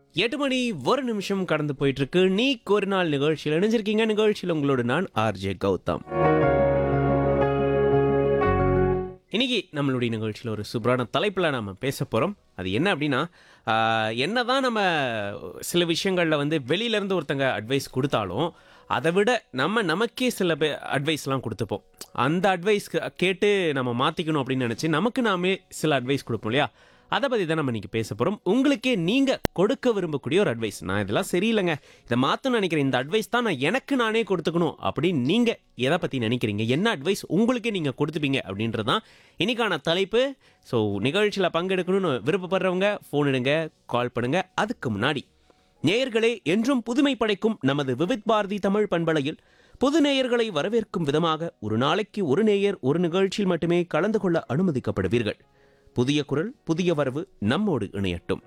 எட்டு மணி ஒரு நிமிஷம் கடந்து போயிட்டு இருக்கு நீ ஒரு நாள் நிகழ்ச்சியில் இணைஞ்சிருக்கீங்க நிகழ்ச்சியில் உங்களோட நான் ஆர்ஜே கௌதம் இன்னைக்கு நம்மளுடைய நிகழ்ச்சியில் ஒரு சூப்பரான தலைப்பில் நாம பேச போகிறோம் அது என்ன அப்படின்னா ஆஹ், என்னதான் நம்ம சில விஷயங்களில் வந்து வெளியிலேருந்து ஒருத்தங்க அட்வைஸ் கொடுத்தாலும் அதை விட நம்ம நமக்கே சில பே அட்வைஸ்லாம் கொடுத்துப்போம் அந்த அட்வைஸ் கேட்டு நம்ம மாற்றிக்கணும் அப்படின்னு நினச்சி நமக்கு நாமே சில அட்வைஸ் கொடுப்போம் இல்லையா அதை பற்றி தான் நம்ம இன்னைக்கு பேச போகிறோம் உங்களுக்கே நீங்கள் கொடுக்க விரும்பக்கூடிய ஒரு அட்வைஸ் நான் இதெல்லாம் சரியில்லைங்க இதை மாற்றணும்னு நினைக்கிறேன் இந்த அட்வைஸ் தான் நான் எனக்கு நானே கொடுத்துக்கணும் அப்படின்னு நீங்கள் எதை பற்றி நினைக்கிறீங்க என்ன அட்வைஸ் உங்களுக்கே நீங்கள் கொடுத்துப்பீங்க அப்படின்றது தான் இன்னைக்கான தலைப்பு ஸோ நிகழ்ச்சியில் பங்கெடுக்கணும்னு விருப்பப்படுறவங்க ஃபோன் எடுங்க கால் பண்ணுங்க அதுக்கு முன்னாடி நேயர்களே என்றும் புதுமை படைக்கும் நமது விவித் பாரதி தமிழ் பண்பலையில் புது நேயர்களை வரவேற்கும் விதமாக ஒரு நாளைக்கு ஒரு நேயர் ஒரு நிகழ்ச்சியில் மட்டுமே கலந்து கொள்ள அனுமதிக்கப்படுவீர்கள் புதிய குரல் புதிய வரவு நம்மோடு இணையட்டும்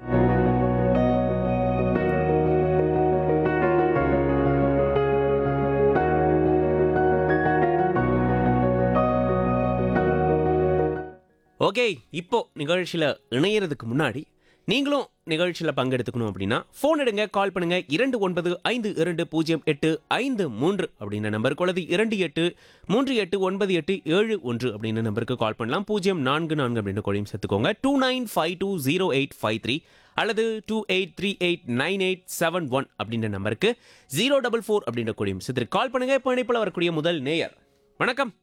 ஓகே இப்போ நிகழ்ச்சியில் இணையறதுக்கு முன்னாடி நீங்களும் நிகழ்ச்சியில் பங்கெடுத்துக்கணும் அப்படின்னா ஃபோன் எடுங்க கால் பண்ணுங்க இரண்டு ஒன்பது ஐந்து இரண்டு பூஜ்ஜியம் எட்டு ஐந்து மூன்று அப்படின்ற நம்பருக்கு அல்லது இரண்டு எட்டு மூன்று எட்டு ஒன்பது எட்டு ஏழு ஒன்று அப்படின்ற நம்பருக்கு கால் பண்ணலாம் பூஜ்ஜியம் நான்கு நான்கு அப்படின்ற கொடியும் சேர்த்துக்கோங்க two nine five two zero eight five three அல்லது two eight three eight nine eight seven one அப்படின்ற நம்பருக்கு ஜீரோ டபுள் ஃபோர் அப்படின்ற கொடியும் சேர்த்து கால் பண்ணுங்க இப்போ இணைப்பில் வரக்கூடிய முதல் நேயர் வணக்கம்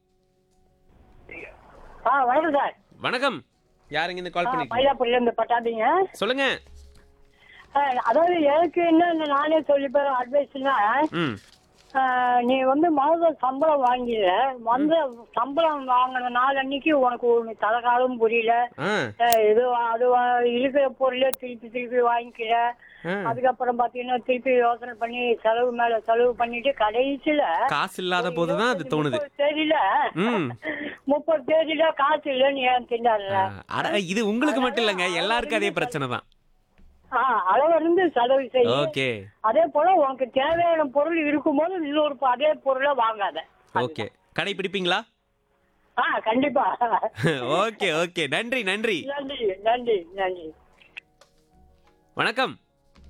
ஆ வணக்கம் சார் வணக்கம் யாருங்க இந்த கால் ஆ, பண்ணிருக்கீங்க மயிலாப்பூர்ல இருந்து பட்டாதீங்க சொல்லுங்க ஆ, அதாவது எனக்கு என்ன நானே சொல்லி போற அட்வைஸ்னா ம் நீ வந்து மாதம் சம்பளம் வாங்கில வந்து சம்பளம் வாங்கின நாள் அன்னைக்கு உனக்கு ஒன்று தலைகாலம் புரியல ஆ ஆ, இது வா- அது வா- இருக்கிற பொருளே திருப்பி திருப்பி வாங்கிக்கிற ஆ. அதுக்கப்புறம் பாத்தீங்கன்னா திருப்பி யோசனை பண்ணி செலவு மேல செலவு பண்ணிட்டு கடைசியில காசு இல்லாத போது தான் அது தோணுது முப்பது தேதியில ம். முப்பது தேதியில காசு இல்லைன்னு ஏன் திண்டாடுற ஆ, அட இது உங்களுக்கு மட்டும் இல்லைங்க எல்லாருக்கும் அதே பிரச்சனை தான் ஆ, அளவிருந்து செலவு செய்ய ஓகே அதே போல உனக்கு தேவையான பொருள் இருக்கும்போது இன்னொரு ப- அதே பொருளை வாங்காத ஓகே கடை பிடிப்பீங்களா ஆ கண்டிப்பா ஓகே ஓகே நன்றி நன்றி நன்றி நன்றி நன்றி வணக்கம்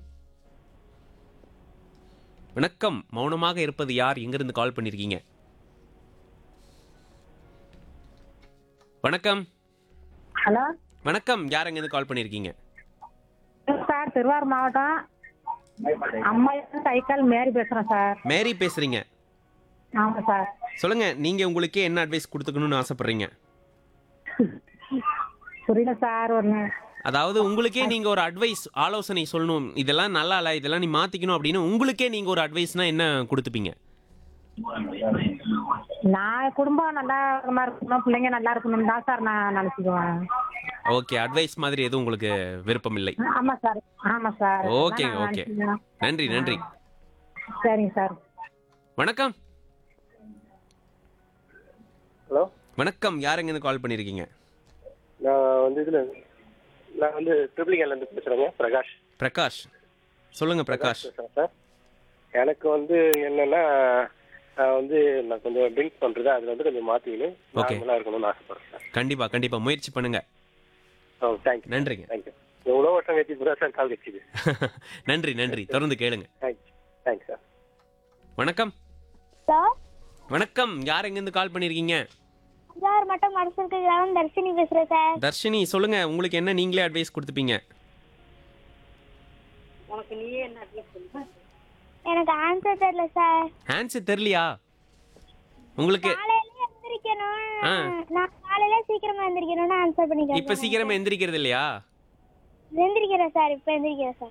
வணக்கம் மௌனமாக இருப்பது யார் எங்கிருந்து கால் பண்ணிருக்கீங்க வணக்கம் ஹலோ வணக்கம் யார் எங்கிருந்து கால் பண்ணிருக்கீங்க சார் திருவாரூர் மாவட்டம் அம்மா சைக்கிள் மேரி பேசுறேன் சார் மேரி பேசுறீங்க ஆமாம் சார் சொல்லுங்க நீங்க உங்களுக்கே என்ன அட்வைஸ் கொடுத்துக்கணும்னு ஆசைப்படுறீங்க புரியல சார் ஒன்று அதாவது உங்களுக்கே நீங்க ஒரு அட்வைஸ் ஆலோசனை சொல்லணும் இதெல்லாம் நல்லா இல்ல இதெல்லாம் நீ மாத்திக்கணும் அப்படின்னு உங்களுக்கே நீங்க ஒரு அட்வைஸ்னா என்ன கொடுத்துப்பீங்க நான் குடும்பம் நல்லா இருக்கிற மாதிரி இருக்கணும் பிள்ளைங்க நல்லா இருக்கணும் தான் சார் நான் நினச்சிக்குவேன் ஓகே அட்வைஸ் மாதிரி எதுவும் உங்களுக்கு விருப்பம் இல்லை ஆமாம் சார் ஆமாம் சார் ஓகே, அதான் நான் ஓகே. நினைச்சுக்குவேன். நன்றி நன்றி சரிங்க சார் வணக்கம் ஹலோ வணக்கம் யாருங்க இருந்து கால் பண்ணிருக்கீங்க நான் வந்து இதில் நான் வந்து ட்ரிபிளிகேலேருந்து பேசுகிறேங்க பிரகாஷ் பிரகாஷ் சொல்லுங்க பிரகாஷ் பேசுகிறேன் சார் எனக்கு வந்து என்னென்னா நான் வந்து நான் கொஞ்சம் ட்ரிங்க் பண்ணுறது அதில் வந்து கொஞ்சம் மாற்றிக்கணும் Okay. நார்மலாக இருக்கணும்னு ஆசைப்படுறேன் சார் கண்டிப்பா கண்டிப்பா முயற்சி பண்ணுங்க ஓ தேங்க்யூ நன்றிங்க தேங்க்யூ எவ்வளோ வருஷம் கழிச்சு இப்போ சார் கால் கிடைச்சிது நன்றி நன்றி தொடர்ந்து கேளுங்க தேங்க்யூ தேங்க்ஸ் சார் வணக்கம் சார் வணக்கம் யார் எங்க இருந்து கால் பண்ணிருக்கீங்க சார் மட்டும் மனசுக்கு கிராமம் தர்ஷினி பேசுறேன் சார் தர்ஷினி சொல்லுங்க உங்களுக்கு என்ன நீங்களே அட்வைஸ் கொடுத்துப்பீங்க எனக்கு ஆன்சர் தெரியல சார் ஆன்சர் தெரியலையா உங்களுக்கு காலையில எந்திரிக்கணும் ஆ. நான் காலையில சீக்கிரமா எந்திரிக்கணும்னு ஆன்சர் பண்ணிக்கிறேன் இப்ப சீக்கிரமா எந்திரிக்கிறது இல்லையா எந்திரிக்கிறேன் சார் இப்ப எந்திரிக்கிறேன் சார்